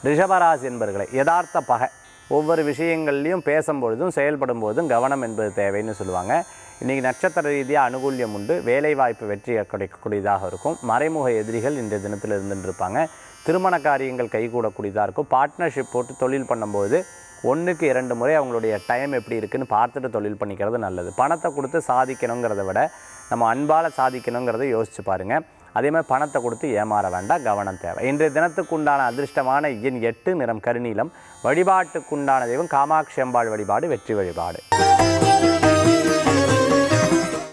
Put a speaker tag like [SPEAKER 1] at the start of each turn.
[SPEAKER 1] ரிஷபராசி என்பர்களை யதார்த்த பகை ஒவ்வொரு விஷயங்கள்லையும் பேசும்பொழுதும் செயல்படும் போதும் கவனம் என்பது தேவைன்னு சொல்லுவாங்க இன்றைக்கி நட்சத்திர ரீதியாக அனுகூல்யம் உண்டு வேலைவாய்ப்பு வெற்றி கிடைக்கக்கூடியதாக இருக்கும் மறைமுக எதிரிகள் இன்றைய தினத்தில் இருந்துட்டு இருப்பாங்க திருமண காரியங்கள் கைகூடக்கூடியதாக இருக்கும் பார்ட்னர்ஷிப் போட்டு தொழில் பண்ணும்போது ஒன்றுக்கு இரண்டு முறை அவங்களுடைய டைம் எப்படி இருக்குன்னு பார்த்துட்டு தொழில் பண்ணிக்கிறது நல்லது பணத்தை கொடுத்து சாதிக்கணுங்கிறத விட நம்ம அன்பால் சாதிக்கணுங்கிறத யோசிச்சு பாருங்கள் அதே மாதிரி பணத்தை கொடுத்து ஏமாற வேண்டாம் கவனம் தேவை இன்றைய தினத்துக்குண்டான அதிர்ஷ்டமான எண் எட்டு நிறம் கருநீலம் வழிபாட்டுக்குண்டான தெய்வம் காமாட்சி அம்பாள் வழிபாடு வெற்றி வழிபாடு